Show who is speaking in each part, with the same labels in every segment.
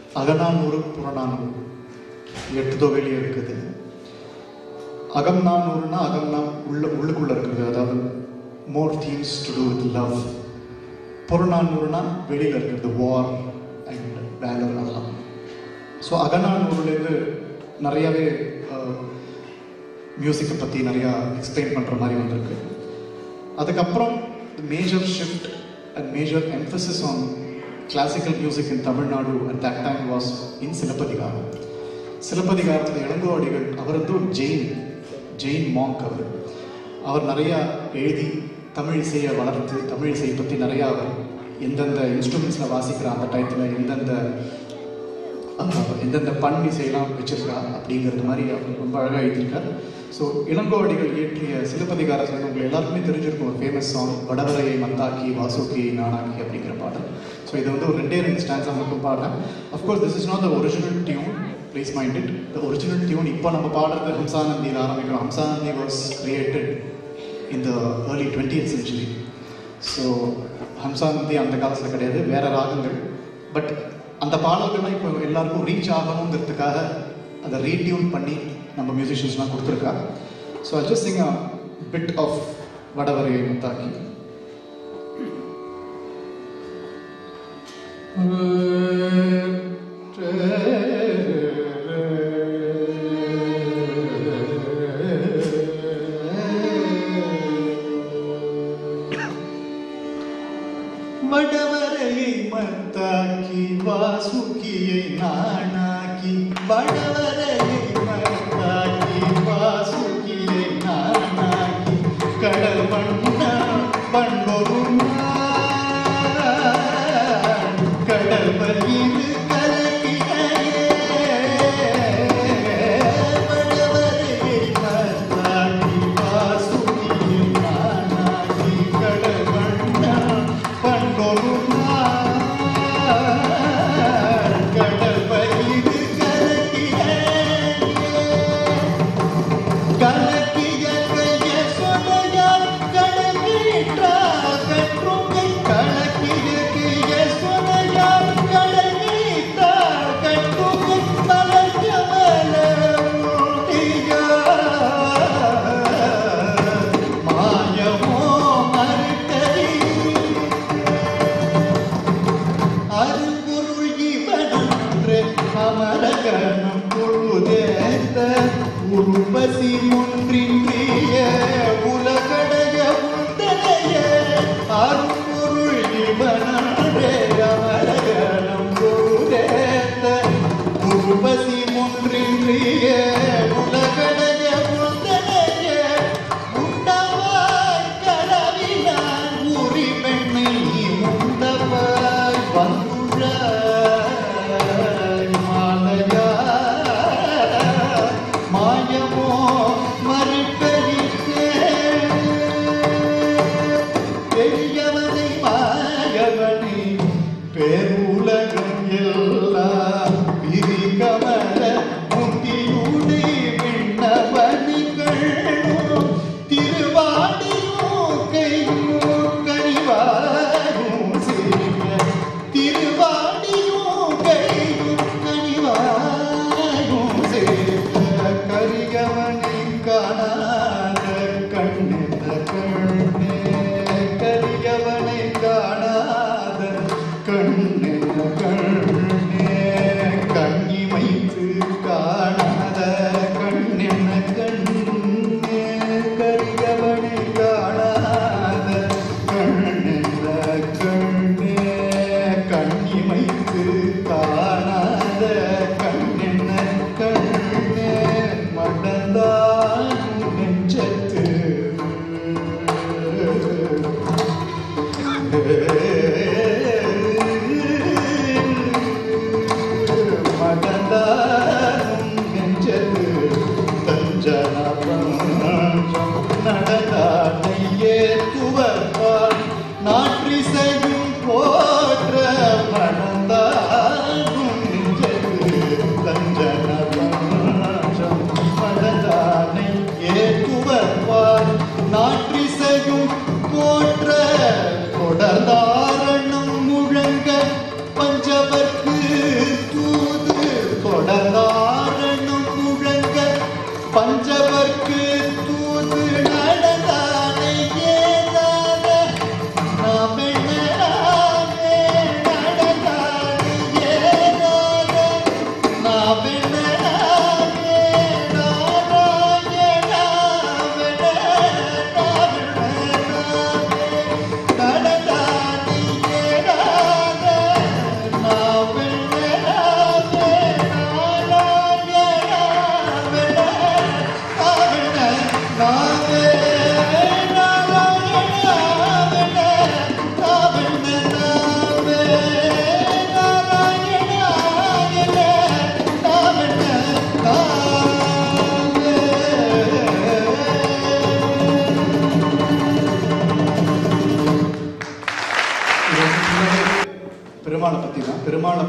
Speaker 1: அகநானூறு புறநானூறு எட்டு தொகையிலே இருக்குது அகம் நானூறுனா அகம் நாம் உள்ள உள்ளுக்குள்ள இருக்குது அதாவது more themes to do with love புறநானூறுனா வெளியில் இருக்கிறது வார் அண்ட் வேலர் அதெல்லாம் ஸோ அகநானூறுலேருந்து நிறையாவே மியூசிக்கை பற்றி நிறையா எக்ஸ்பிளைன் பண்ணுற மாதிரி வந்திருக்கு அதுக்கப்புறம் major shift and major emphasis on classical music in Tamil Nadu at that time was in Silappatikaram சிலப்பதிகாரத்தில் இளங்கோவடிகள் அவர் வந்து ஒரு ஜெயின் ஜெயின் மாங்க் அவர் அவர் நிறையா எழுதி தமிழ் இசையை வளர்த்து தமிழ் இசையை பற்றி நிறையா அவர் எந்தெந்த இன்ஸ்ட்ருமெண்ட்ஸில் வாசிக்கிற அந்த டயத்தில் எந்தெந்த அஹ், எந்தெந்த பண் இசையெல்லாம் வச்சிருக்கா அப்படிங்கிறது மாதிரி அவர் ரொம்ப அழகாக எழுதியிருக்கார் ஸோ இளங்கோவடிகள் இயற்றிய சிலப்பதிகாரத்தில் உங்களுக்கு எல்லாருக்குமே தெரிஞ்சிருக்கும் ஒரு ஃபேமஸ் சாங் வடவரையை மத்தாக்கி வாசுகியை நானாக்கி அப்படிங்கிற பாடல் ஸோ இது வந்து ஒரு ரெண்டே ரெண்டு ஸ்டான்ஸாக மட்டும் பாடுறேன் of course this is not the original tune please mind it the original tune இப்போ நம்ம பாடுறது ஹம்சானந்தியில் ஆரம்பிக்கிறோம் Hamsanandhi was created in the early 20th century. So Hamsanandhi அந்த காலத்தில் கிடையாது வேற ராகங்கள் பட் அந்த பாடல்கள்லாம் இப்போ எல்லாருக்கும் ரீச் ஆகணுங்கிறதுக்காக அதை ரீடியூன் பண்ணி நம்ம மியூசிஷியன்ஸ்லாம் கொடுத்துருக்கா so I just sing a bit of வடவரை முத்தாக்கி வடவரையை மத்தாக்கி வாசுகியை நானாக்கி வடவரையை மத்தாக்கி வாசுகியை நானாக்கி கடல் வண்ணா பண்பொரு கடல் வயிறு கலக்கினையே வடவரையை மத்தாக்கி வாசுகியை நானாக்கி கடல் வண்ணா பண்பொரு கடல் வயிறு கலக்கினையே கலக்கிய கைய சொலையால் கடலிட்டார் கற்றுங்கை கலக்கிய கைய சொலையால் கடலிட்டார் கற்றுங்கை மலர்கமல மாயமோ மறுக்கறி அரும்பொருள் இவனன்று அமரகணம் பொழுதேத்த உருபசி ஒன்றின்றிய உலகடைய உந்தனைய அரும்பொருள் இவனன்றே அமரகணம் பொழுதேத்த உருபசி ஒன்றின்றிய உலகடைய உந்தனைய உண்டவாய் கலவினான் உரி பெண்ணை உண்டவாய் வந்துழாய் மாலையா மாயமோ மறுக்கழித்தே பெரியவனை மாயவனை பேருலகம் எல்லாம் பிரிகமல முந்தியுடே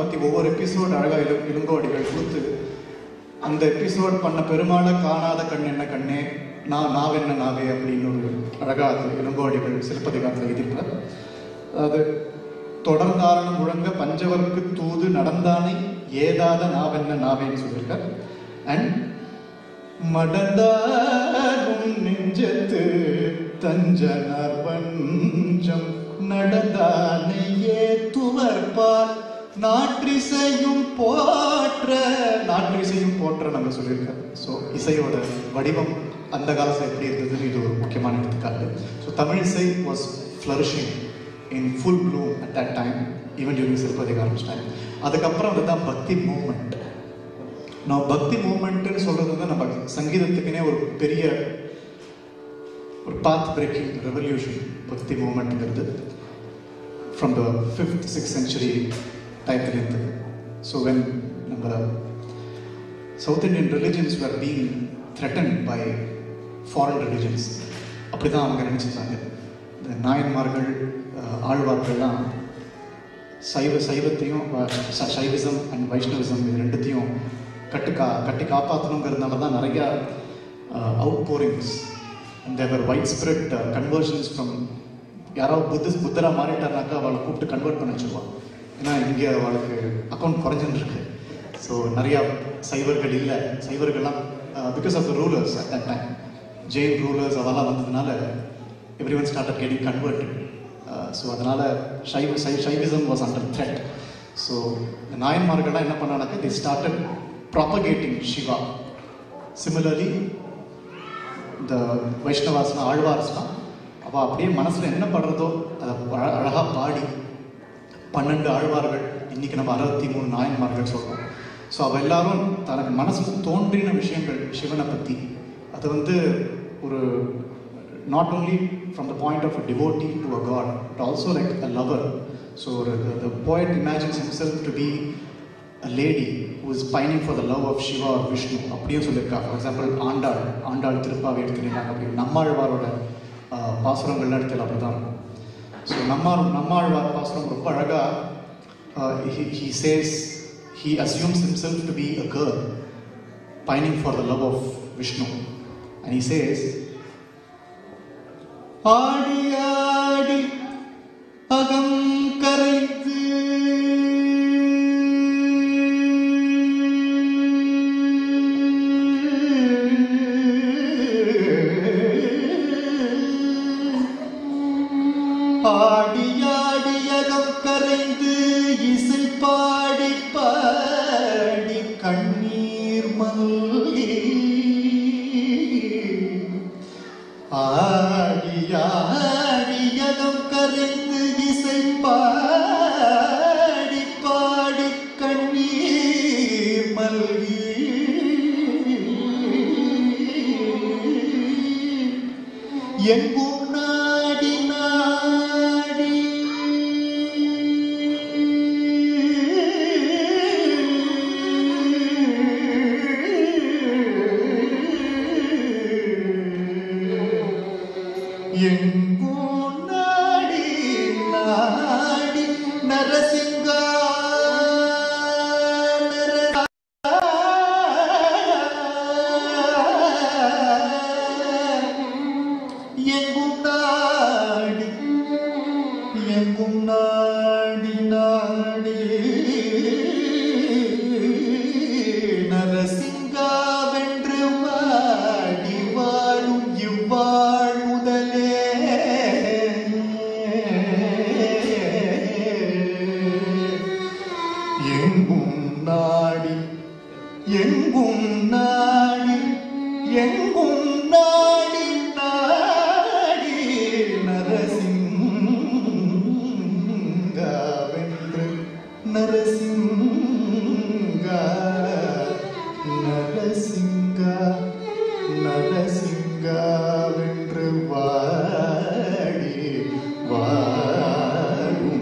Speaker 1: பற்றி ஒவ்வொரு எபிசோட் அழகாக இளம் இளங்கோடிகள் கொடுத்து அந்த எபிசோட் பண்ண பெருமாளை காணாத கண் என்ன கண்ணே நான் நாவென்ன நாவே அப்படின்னு ஒரு அழகாக அது இளங்கோடிகள் சிலப்பதிகாரத்தில் எழுதியிருப்பார் அது தொடர்ந்தாரணம் முழங்க பஞ்சவர்க்கு தூது நடந்தானை ஏதாத நாவென்ன நாவேன்னு சொல்லியிருக்கார் அண்ட் மடந்தாரும் நெஞ்சத்து தஞ்சனர் வஞ்சம் நடந்தானையே துவர்பால் நாற்றிசையும் போற்ற நாற்றிசையும் போற்ற நம்ம சொல்லியிருக்காரு ஸோ இசையோட வடிவம் அந்த காலத்தில் எப்படி இருந்ததுன்னு இது ஒரு முக்கியமான எடுத்துக்காட்டு so Tamil isai was flourishing in full bloom at that time even during Silappatikaram time அதுக்கப்புறம் அதுதான் பக்தி மூமெண்ட் நான் பக்தி மூமெண்ட்னு சொல்றது வந்து நம்ம சங்கீதத்துக்குனே ஒரு பெரிய ஒரு பாத் பிரேக்கிங் ரெவல்யூஷன் பக்தி மூமெண்ட்ங்கிறது from the fifth six century டைத்தில் இருந்தது ஸோ வென் நம்ம south Indian religions were being threatened by foreign religions அப்படி தான் அவங்க நினச்சிருந்தாங்க இந்த நாயன்மார்கள் அஹ், ஆழ்வார்கள்லாம் சைவ சைவத்தையும் வ- ச- சைவிசம் அண்ட் வைஷ்ணவிசம் இது ரெண்டுத்தையும் கட்டு கா கட்டி காப்பாற்றணுங்கிறதுனால தான் நிறைய outpourings and there were widespread conversions from யாராவது புத்திஸ் புத்தரா மாறிட்டாருனாக்கா அவளை கூப்பிட்டு கன்வெர்ட் பண்ண வச்சுருவான் ஏன்னா இங்கே அவளுக்கு அக்கௌண்ட் குறைஞ்சுன்னு இருக்கு ஸோ நிறையா சைவர்கள் இல்லை சைவர்கள்லாம் because of the rulers at that time Jain rulers அதெல்லாம் வந்ததுனால every one start getting converted so அதனால் ஷைவ சை Shaivism was under threat so இந்த நாயன்மார்கள்லாம் என்ன பண்ணானாக்கா they started propagating Shiva similarly இந்த வைஷ்ணவாஸ்லாம் ஆழ்வார்ஸ்லாம் அவள் அப்படியே மனசில் என்ன படுறதோ அதை அழ அழகாக பாடி பன்னெண்டு ஆழ்வார்கள் இன்னைக்கு நம்ம அறுபத்தி மூணு நாயன்மார்கள் சொல்கிறோம் ஸோ அவள் எல்லாரும் தனக்கு மனசுக்கு தோன்றின விஷயங்கள் சிவனை பற்றி அது வந்து ஒரு not only from the point of a devotee to a god but also like a lover so ஒரு the poet imagines himself to be a lady who is pining for the love of Shiva or Vishnu அப்படியும் சொல்லியிருக்கா for example Andal Andal Thiruppavai எடுத்துட்டாங்க அப்படி நம்மாழ்வாரோட ஆஹ், பாசுரங்கள்லாம் எடுத்துல அப்படி தான் இருக்கும் so நம்மார் Nammalvar பாசுரம் ரொம்ப அழகாக he says he assumes himself to be a girl pining for the love of Vishnu and he says ஆடி ஆடி அகம் கரைத்து ஆடி ஆடி அகம் கரைந்து இசை பாடி பாடி கண்ணீர் மல்லி ஆடி ஆடி அகம் கரைந்து இசை பாடி பாடி கண்ணீர் மல்கி எங்கும் நாடி நாடி எங்கும் நாடி நாடி நரசிங்கா எங்கும் நாடி எங்கும் நாடி நாடி நரசிங்கா வென்று வாடி வாழும் இவ்வாழ் முதலே எங்கும் நாடி எங்கும் நாடி எங்கும் நாடி நாடி நரசிங்கா வென்று நரசிங்கா நரசிங்கா நரசிங்கா வென்று வாடி வாழும்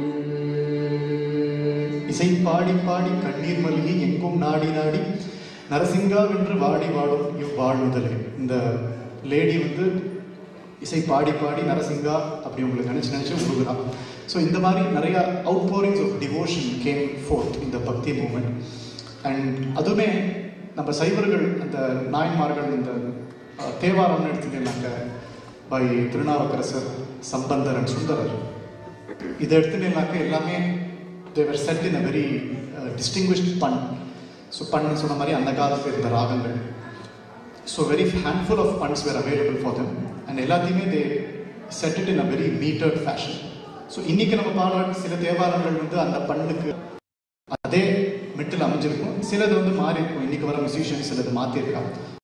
Speaker 1: இசை பாடி பாடி கண்ணீர் மல்கி எங்கும் நாடி நாடி நரசிங்கா என்று வாடி வாடும் இவ்வாழ்வுதலே இந்த லேடி வந்து இசை பாடி பாடி நரசிங்கா அப்படி உங்களுக்கு நினச்சி நினச்சி உருகுறா ஸோ இந்த மாதிரி நிறைய outpourings of devotion came forth இந்த பக்தி மூமெண்ட் அண்ட் அதுவுமே நம்ம சைவர்கள் அந்த நாயன்மார்கள் இந்த அஹ், தேவாரம்னு எடுத்துக்கிட்டாங்க பை திருநாவுக்கரசர் சம்பந்தர் அண்ட் சுந்தரர் இதை எடுத்துனாக்க எல்லாமே they were set in a very distinguished pan so பண்ணு சொன்ன மாதிரி அந்த காலத்தில் இருந்த ராகங்கள் so very handful of pans were available for them and எல்லாத்தையுமே they set it in a very metered fashion so இன்னைக்கு நம்ம பாடுற சில தேவாரங்கள் வந்து அந்த பண்ணுக்கு அதே மெட்டில் அமைஞ்சிருக்கும் சிலது வந்து மாறி இருக்கும் இன்னைக்கு வர மியூசிஷியன்ஸ் சிலது மாற்றிருக்காங்க